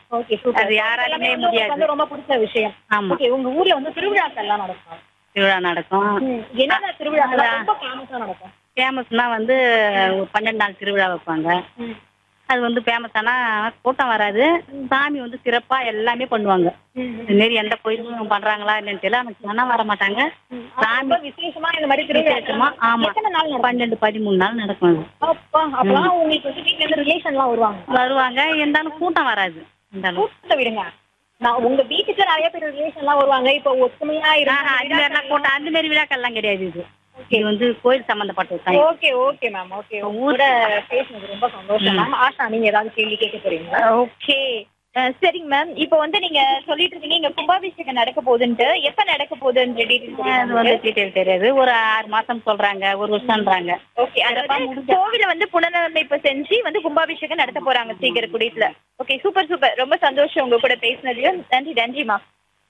Okay super அது யாராலுமே எல்லாமே வந்து முடியாது. உங்களுக்கு வந்து ரொம்ப பிடிச்ச விஷயம் ஆமா ஓகே உங்க ஊர்ல வந்து திருவிழாக்கள் எல்லாம் நடக்கும் திருவிழா நடக்கும் என்னென்ன திருவிழாக்கள் அதான். ரொம்ப ஃபேமஸா நடக்கும் ஃபேமஸ்னா வந்து ஒரு பன்னெண்டு நாள் திருவிழா வைப்பாங்க அது வந்து ஃபேமஸ் ஆனா கூட்டம் வராது சாமி வந்து சிறப்பா எல்லாமே பண்ணுவாங்க இது மாரி எந்த கோயிலும் பண்றாங்களா என்னன்னு தெரியல எனக்கு சொன்னா வர மாட்டாங்க சாமி ரொம்ப விசேஷமா இந்த மாதிரி திருவிழா விசேஷமா ஆமா எத்தனை நாள் நடக்கும் பன்னெண்டு பதிமூணு நாள் நடக்கும் அது. அப்பா அப்பலாம் உங்களுக்கு வந்து வீட்ல இருந்து ரிலேஷன் எல்லாம் வருவாங்க வருவாங்க இருந்தாலும் கூட்டம் வராது இருந்தாலும் கூட்டத்தை விடுங்க நான் உங்க வீட்டுக்கு நிறைய பேர் ரிலேஷன் எல்லாம் வருவாங்க இப்ப ஒத்துமையா ஆஹா, அது மாதிரிலாம் கூட்டம் அந்த மாதிரி விழாக்கள்லாம் கிடையாது இது இது வந்து கோயில் சம்பந்தப்பட்டது தான் ஓகே ஓகே மேம் ஓகே உங்களோட பேசுனது ரொம்ப சந்தோஷம் மேம் ஆஷா நீங்க ஏதாவது கேள்வி கேட்க போறீங்களா ஓகே சரிங்க மேம் இப்போ வந்து நீங்க சொல்லிட்டு இருக்கீங்க இங்க கும்பாபிஷேகம் நடக்க போகுதுன்ட்டு எப்ப நடக்க போகுதுன்ற அது டீடைல் வந்து டீட்டெயில் தெரியாது ஒரு ஆறு மாசம் சொல்றாங்க ஒரு வருஷம்ன்றாங்க ஓகே அதாவது கோவில வந்து புனரமைப்பு செஞ்சு வந்து கும்பாபிஷேகம் நடத்த போறாங்க சீக்கிர குடியத்துல ஓகே சூப்பர் சூப்பர் ரொம்ப சந்தோஷம் உங்க கூட பேசினதுலயும் நன்றி நன்றிமா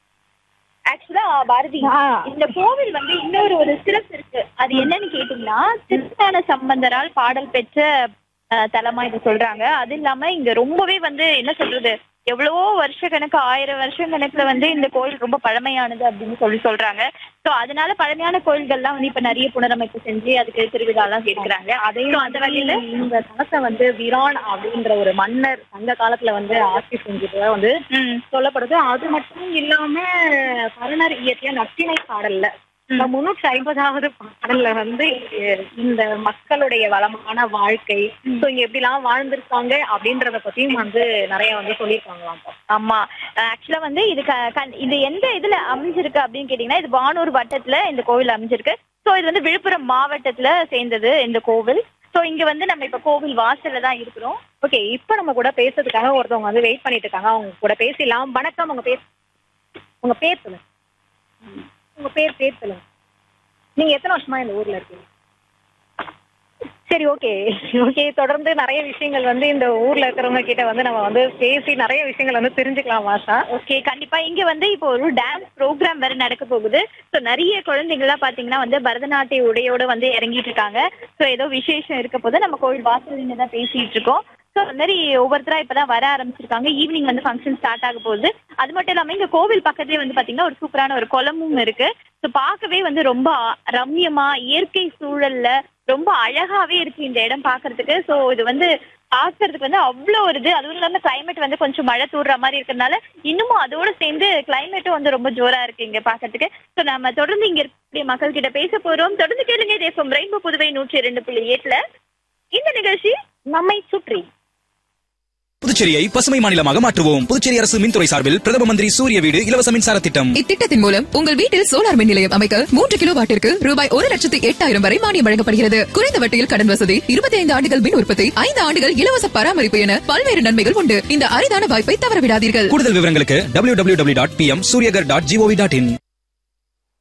ஆக்சுவலா பாரதி இந்த கோவில் வந்து இன்னொரு ஒரு சிறப்பு இருக்கு அது என்னன்னு கேட்டீங்கன்னா திருஞான சம்பந்தரால் பாடல் பெற்ற அஹ், தலமா இது சொல்றாங்க அது இல்லாம இங்க ரொம்பவே வந்து என்ன சொல்றது எவ்வளவோ வருஷ கணக்கு ஆயிரம் வருஷம் கணக்குல வந்து இந்த கோயில் ரொம்ப பழமையானது அப்படின்னு சொல்லி சொல்றாங்க சோ அதனால பழமையான கோயில்கள்லாம் வந்து இப்ப நிறைய புனரமைப்பு செஞ்சு அதுக்கு திருவிழா எல்லாம் சேர்க்கிறாங்க அதையும் அந்த வகையில இந்த தலத்தை வந்து விரான் அப்படின்ற ஒரு மன்னர் சங்க காலத்துல வந்து ஆட்சி செஞ்சது வந்து ம் சொல்லப்படுது அது மட்டும் இல்லாம கருணர் இயற்றிய நற்றிணை பாடல்ல இந்த முன்னூற்றி ஐம்பதாவது பாடல்ல வந்து இ- இந்த மக்களுடைய வளமான வாழ்க்கை சோ இங்க எப்படி எல்லாம் வாழ்ந்திருக்காங்க அப்படின்றத பத்தியும் வந்து நிறைய வந்து சொல்லியிருக்காங்களாம் ஆமா ஆக்சுவலா வந்து இது க- கண்- இது எந்த இதுல அமைஞ்சிருக்கு அப்படின்னு கேட்டீங்கன்னா இது வானூர் வட்டத்துல இந்த கோவில் அமைஞ்சிருக்கு சோ இது வந்து விழுப்புரம் மாவட்டத்துல சேர்ந்தது இந்த கோவில் சோ இங்க வந்து நம்ம இப்ப கோவில் வாசல்ல தான் இருக்கிறோம் ஓகே இப்ப நம்ம கூட பேசுறதுக்காக ஒருத்தவங்க வந்து வெயிட் பண்ணிட்டு இருக்காங்க அவங்க கூட பேசலாம் வணக்கம் உங்க பேர் உங்க பேர் சொல்லுங்க உங்க பேர் பேர் சொல்லுங்க நீங்க எத்தனை வருஷமா இந்த ஊர்ல இருக்கீங்க சரி ஓகே ஓகே தொடர்ந்து நிறைய விஷயங்கள் வந்து இந்த ஊர்ல இருக்கிறவங்க கிட்ட வந்து நம்ம வந்து பேசி நிறைய விஷயங்கள் வந்து தெரிஞ்சுக்கலாம் மாஷா ஓகே கண்டிப்பா இங்க வந்து இப்போ ஒரு டான்ஸ் ப்ரோக்ராம் வேற நடக்க போகுது சோ நிறைய குழந்தைங்களாம் பாத்தீங்கன்னா வந்து பரதநாட்டிய உடையோட வந்து இறங்கிட்டு இருக்காங்க சோ ஏதோ விசேஷம் இருக்க போது நம்ம கோவில் வாசல் தான் பேசிட்டு இருக்கோம் ஸோ அந்த மாதிரி ஒவ்வொருத்தரா இப்பதான் வர ஆரம்பிச்சிருக்காங்க ஈவினிங் வந்து ஃபங்க்ஷன் ஸ்டார்ட் ஆக போகுது அது மட்டும் இல்லாம இங்க கோவில் பக்கத்துலயே வந்து பாத்தீங்கன்னா ஒரு சூப்பரான ஒரு குளமும் இருக்கு ஸோ பார்க்கவே வந்து ரொம்ப அ- ரம்யமா இயற்கை சூழல்ல ரொம்ப அழகாவே இருக்கு இந்த இடம் பார்க்கிறதுக்கு ஸோ இது வந்து பார்க்கறதுக்கு வந்து அவ்வளோ ஒரு இது அதுவும் இல்லாம climate வந்து கொஞ்சம் மழை தூடுற மாதிரி இருக்கறனால இன்னமும் அதோட சேர்ந்து கிளைமேட்டும் வந்து ரொம்ப ஜோரா இருக்கு இங்க பார்க்கறதுக்கு ஸோ நம்ம தொடர்ந்து இங்க இருக்கக்கூடிய மக்கள் கிட்ட பேச போறோம் தொடர்ந்து கேளுங்க தேசம் ரெயின்போ புதுவை நூற்றி இரண்டு புள்ளி ஏட்டுல இந்த நிகழ்ச்சி நம்மை சுற்றி புதுச்சேரியை பசுமை மாநிலமாக மாற்றுவோம் புதுச்சேரி அரசு மின்துறை சார்பில் பிரதம மந்திரி சூரிய வீடு இலவச மின்சார திட்டம் இத்திட்டத்தின் மூலம் உங்கள் வீட்டில் சோலார் மின் நிலையம் அமைக்க மூன்று கிலோ வாட்டிற்கு ரூபாய் ஒரு லட்சத்து எட்டாயிரம் வரை மானியம் வழங்கப்படுகிறது குறைந்த வட்டியில் கடன் வசதி இருபத்தி ஐந்து ஆண்டுகள் மின் உற்பத்தி ஐந்து ஆண்டுகள் இலவச பராமரிப்பு என பல்வேறு நன்மைகள் உண்டு இந்த அரிதான வாய்ப்பை தவறவிடாதீர்கள் கூடுதல் விவரங்களுக்கு www.pm dot dot GOV dot இன்